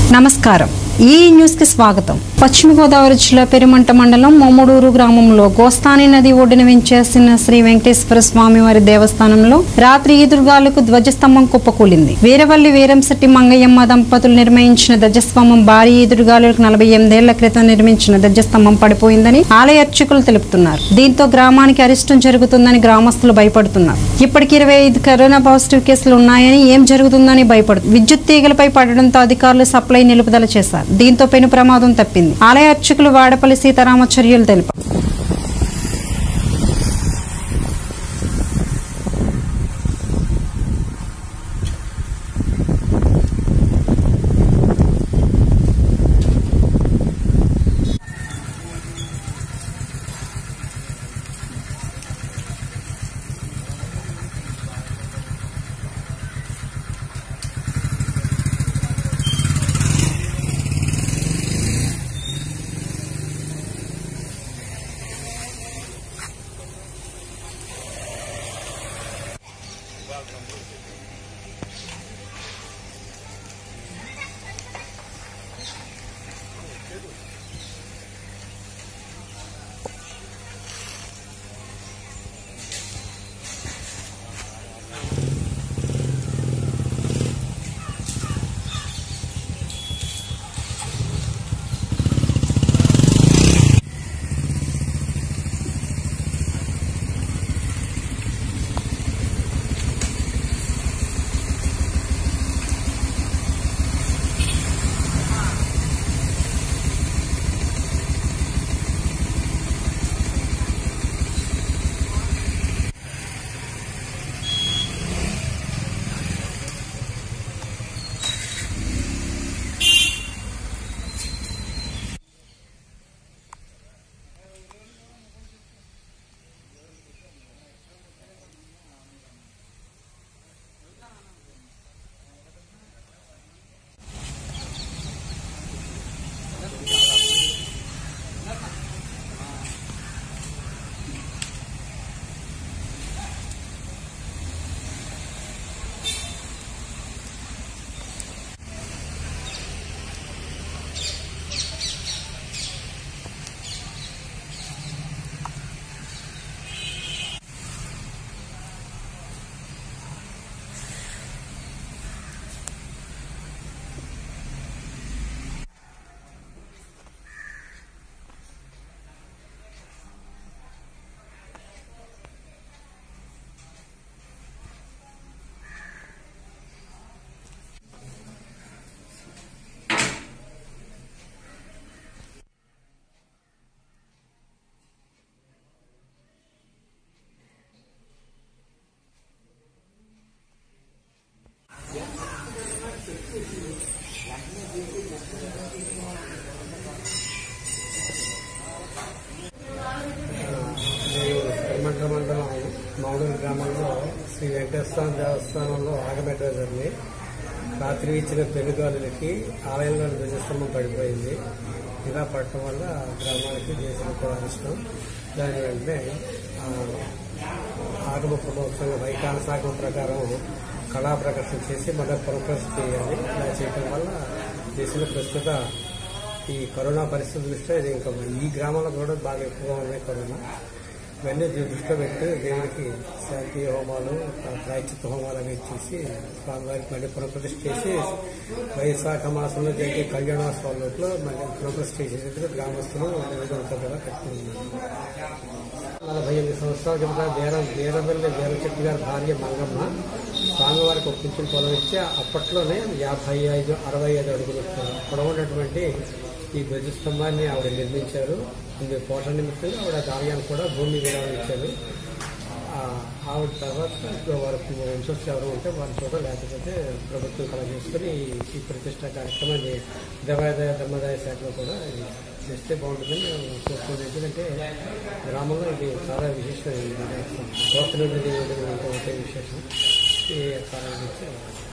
నమస్కారం ఈ న్యూస్ కి స్వాగతం పశ్చిమ గోదావరి జిల్లా పెరుమంట మండలం మొమ్మడూరు గ్రామంలో గోస్తాని నది ఒడ్డున వెంచేసిన శ్రీ వెంకటేశ్వర స్వామి వారి దేవస్థానంలో రాత్రి ఈదురుగాలకు ధ్వజస్తంభం కుప్పకూలింది వీరవల్లి వీరంశెట్టి మంగయ్యమ్మ దంపతులు నిర్మించిన ధ్వజస్తంభం భారీ ఈదురుగాలులకు నలభై ఎనిమిదేళ్ల క్రితం నిర్మించిన ధ్వజస్తంభం పడిపోయిందని ఆలయ అర్చకులు తెలుపుతున్నారు దీంతో గ్రామానికి అరిష్టం జరుగుతుందని గ్రామస్తులు భయపడుతున్నారు ఇప్పటికి ఇరవై ఐదు కరోనా పాజిటివ్ కేసులు ఉన్నాయని ఏం జరుగుతుందని భయపడు విద్యుత్ తీగలపై పడడంతో అధికారులు సప్లై నిలుపుదల చేశారు దీంతో పెను ప్రమాదం తప్పింది ఆలయ అర్చకులు వాడపల్లి సీతారామచర్యలు తెలిపారు హనుమంత మండలం మౌడూరు గ్రామంలో శ్రీ వెంకటేశ్వర దేవస్థానంలో ఆగబెట్టేదాన్ని రాత్రి ఇచ్చిన పెనుగాలులకి ఆలయంలో ధ్వజస్తంభం పడిపోయింది ఇలా పడటం వల్ల గ్రామానికి దేశం కూడా ఇష్టం దాని వెంటనే ఆ, ఆగమ ప్రమోత్సవం వైకాల శాఖం ప్రకారం కళా ప్రదర్శన చేసి మళ్ళీ పునఃప్రతిష్ఠ చేయాలి ఇలా చేయడం వల్ల దేశంలో ప్రస్తుత ఈ కరోనా పరిస్థితి దృష్ట్యా ఇది ఇంకా ఈ గ్రామంలో కూడా బాగా ఎక్కువగా ఉన్నాయి కరోనా ఇవన్నీ దృ- దృష్టిలో పెట్టి దేవుడికి శాంతి హోమాలు ఆ, ప్రాయశ్చిత్త హోమాలు అవి చేసి స్వామివారికి మళ్ళీ పునఃప్రతిష్ఠ చేసి వైశాఖ మాసంలో జరిగే కళ్యాణోత్సవాల లోపల మళ్ళీ పునఃప్రతిష్ఠ చేసేందుకు గ్రామస్తులు నివేదికతో కూడా కట్టుకున్నారు నలభై ఎనిమిది సంవత్సరాల కింద వీర వీరవల్లి వీరచెట్టు గారి భార్య మంగమ్మ స్వామివారికి ఒప్పించిన పొలం ఇచ్చి అప్పట్లోనే యాభై ఐదు అరవై ఐదు అడుగులు పొడవు ఉన్నటువంటి ఈ ధ్వజస్తంభాన్ని ఆవిడ నిర్మించారు ఇందుకు పోషణ నిమిత్తంగా ఆవిడ కార్యాన్ని కూడా భూమి విరాళం ఇచ్చారు ఆ, ఆవిడ తర్వాత ఇప్పుడు వారికి వంశస్థులు ఎవరు ఉంటే వారి చోట లేకపోతే ప్రభుత్వం కళ చేసుకుని ఈ- ఈ ప్రతిష్ట కార్యక్రమాన్ని దేవాదాయ ధర్మదాయ శాఖలో కూడా ఇది చేస్తే బాగుంటుందని నేను కోరుకుంటున్నాను ఎందుకంటే గ్రామంలో ఇది చాలా విశేషమైనది గోత్ర ఒకటే విశేషం ఈ కారణం నుంచి